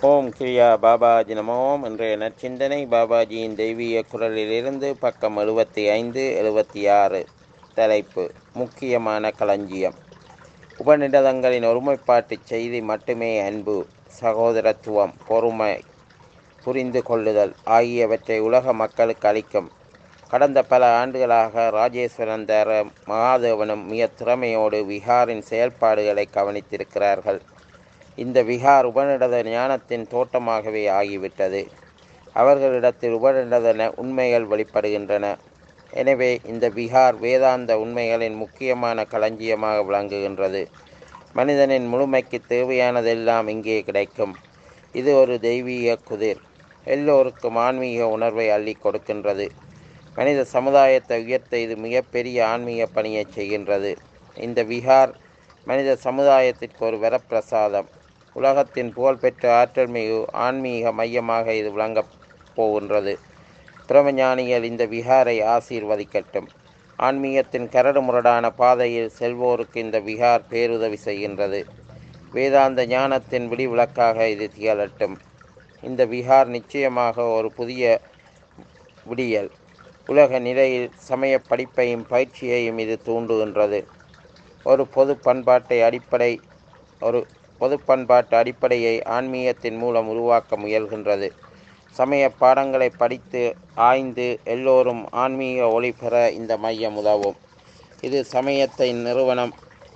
ஓம் கிரியா பாபாஜி நமோம் இன்றைய நற்சிந்தனை பாபாஜியின் தெய்வீக குரலிலிருந்து பக்கம் எழுபத்தி ஐந்து எழுபத்தி ஆறு தலைப்பு முக்கியமான களஞ்சியம் உபநிடதங்களின் ஒருமைப்பாட்டுச் செய்தி மட்டுமே அன்பு சகோதரத்துவம் பொறுமை புரிந்து கொள்ளுதல் ஆகியவற்றை உலக மக்களுக்கு அளிக்கும் கடந்த பல ஆண்டுகளாக ராஜேஸ்வரன் தர மகாதேவனும் மிக திறமையோடு விஹாரின் செயல்பாடுகளை கவனித்திருக்கிறார்கள் இந்த விஹார் உபநிடத ஞானத்தின் தோட்டமாகவே ஆகிவிட்டது அவர்களிடத்தில் உபநிடத ந- உண்மைகள் வெளிப்படுகின்றன எனவே இந்த விஹார் வேதாந்த உண்மைகளின் முக்கியமான களஞ்சியமாக விளங்குகின்றது மனிதனின் முழுமைக்கு தேவையானதெல்லாம் இங்கே கிடைக்கும் இது ஒரு தெய்வீக குதிர் எல்லோருக்கும் ஆன்மீக உணர்வை அள்ளி கொடுக்கின்றது மனித சமுதாயத்தை உயர்த்த இது மிகப்பெரிய ஆன்மீக பணியை செய்கின்றது இந்த விஹார் மனித சமுதாயத்திற்கு ஒரு வரப்பிரசாதம் உலகத்தின் புகழ்பெற்ற ஆற்றல் மிகு ஆன்மீக மையமாக இது விளங்கப் போகின்றது பிரமஞானிகள் இந்த விஹாரை ஆசீர்வதிக்கட்டும் ஆன்மீகத்தின் கரடுமுரடான பாதையில் செல்வோருக்கு இந்த விஹார் பேருதவி செய்கின்றது வேதாந்த ஞானத்தின் விடிவிளக்காக இது திகழட்டும் இந்த விஹார் நிச்சயமாக ஒரு புதிய விடியல் உலக நிலையில் சமய படிப்பையும் பயிற்சியையும் இது தூண்டுகின்றது ஒரு பொது பண்பாட்டை அடிப்படை ஒரு பொது பண்பாட்டு அடிப்படையை ஆன்மீகத்தின் மூலம் உருவாக்க முயல்கின்றது சமய பாடங்களை படித்து ஆய்ந்து எல்லோரும் ஆன்மீக ஒளி பெற இந்த மையம் உதவும் இது சமயத்தை நிறுவனம்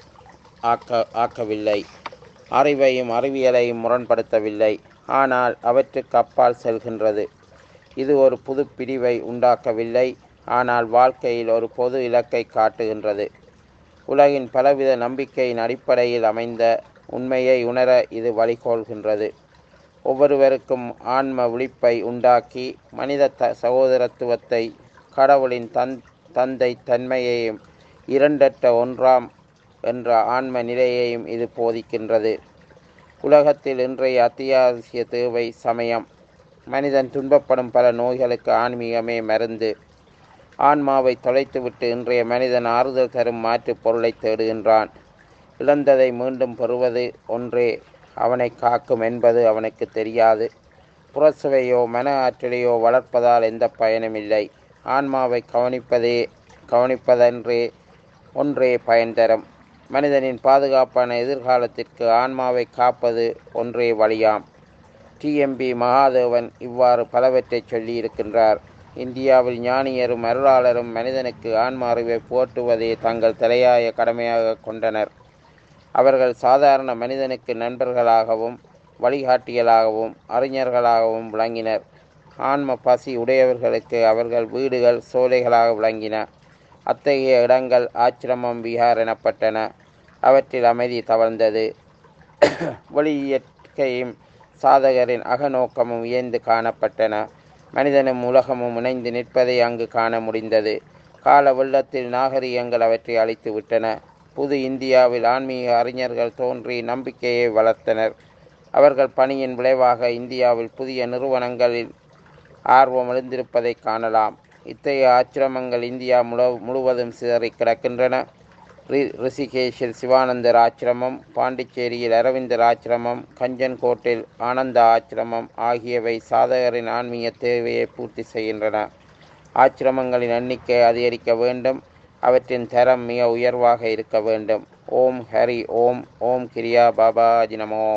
ஆக்க ஆக்கவில்லை அறிவையும் அறிவியலையும் முரண்படுத்தவில்லை ஆனால் அவற்றுக்கு அப்பால் செல்கின்றது இது ஒரு புது பிரிவை உண்டாக்கவில்லை ஆனால் வாழ்க்கையில் ஒரு பொது இலக்கை காட்டுகின்றது உலகின் பலவித நம்பிக்கையின் அடிப்படையில் அமைந்த உண்மையை உணர இது வழிகோல்கின்றது ஒவ்வொருவருக்கும் ஆன்ம விழிப்பை உண்டாக்கி மனித த சகோதரத்துவத்தை கடவுளின் தன் தந்தை தன்மையையும் இரண்டற்ற ஒன்றாம் என்ற ஆன்ம நிலையையும் இது போதிக்கின்றது உலகத்தில் இன்றைய அத்தியாவசிய தேவை சமயம் மனிதன் துன்பப்படும் பல நோய்களுக்கு ஆன்மீகமே மருந்து ஆன்மாவை தொலைத்துவிட்டு இன்றைய மனிதன் ஆறுதல் தரும் மாற்றுப் பொருளை தேடுகின்றான் இழந்ததை மீண்டும் பெறுவது ஒன்றே அவனை காக்கும் என்பது அவனுக்கு தெரியாது புறச்சுவையோ மன ஆற்றலையோ வளர்ப்பதால் எந்த பயனும் இல்லை ஆன்மாவை கவனிப்பதே கவனிப்பதன்றே ஒன்றே பயன் தரும் மனிதனின் பாதுகாப்பான எதிர்காலத்திற்கு ஆன்மாவை காப்பது ஒன்றே வழியாம் டிஎம்பி மகாதேவன் இவ்வாறு பலவற்றை சொல்லியிருக்கின்றார் இந்தியாவில் ஞானியரும் அருளாளரும் மனிதனுக்கு ஆன்ம அறிவை போற்றுவதே தங்கள் தலையாய கடமையாக கொண்டனர் அவர்கள் சாதாரண மனிதனுக்கு நண்பர்களாகவும் வழிகாட்டிகளாகவும் அறிஞர்களாகவும் விளங்கினர் ஆன்ம பசி உடையவர்களுக்கு அவர்கள் வீடுகள் சோலைகளாக விளங்கின அத்தகைய இடங்கள் ஆச்சிரமம் விஹார் எனப்பட்டன அவற்றில் அமைதி தவழ்ந்தது வெளியியற்கையும் சாதகரின் அகநோக்கமும் இயந்து காணப்பட்டன மனிதனும் உலகமும் இணைந்து நிற்பதை அங்கு காண முடிந்தது கால வெள்ளத்தில் நாகரிகங்கள் அவற்றை அழித்து விட்டன புது இந்தியாவில் ஆன்மீக அறிஞர்கள் தோன்றி நம்பிக்கையை வளர்த்தனர் அவர்கள் பணியின் விளைவாக இந்தியாவில் புதிய நிறுவனங்களில் ஆர்வம் எழுந்திருப்பதை காணலாம் இத்தகைய ஆச்சிரமங்கள் இந்தியா முழு முழுவதும் சிதறி கிடக்கின்றன ரி- ரிஷிகேஷில் சிவானந்தர் ஆச்சிரமம் பாண்டிச்சேரியில் அரவிந்தர் ஆச்சிரமம் கஞ்சன்கோட்டில் ஆனந்த ஆச்சிரமம் ஆகியவை சாதகரின் ஆன்மீக தேவையை பூர்த்தி செய்கின்றன ஆச்சிரமங்களின் எண்ணிக்கை அதிகரிக்க வேண்டும் அவற்றின் தரம் மிக உயர்வாக இருக்க வேண்டும் ஓம் ஹரி ஓம் ஓம் கிரியா பாபாஜி நமோ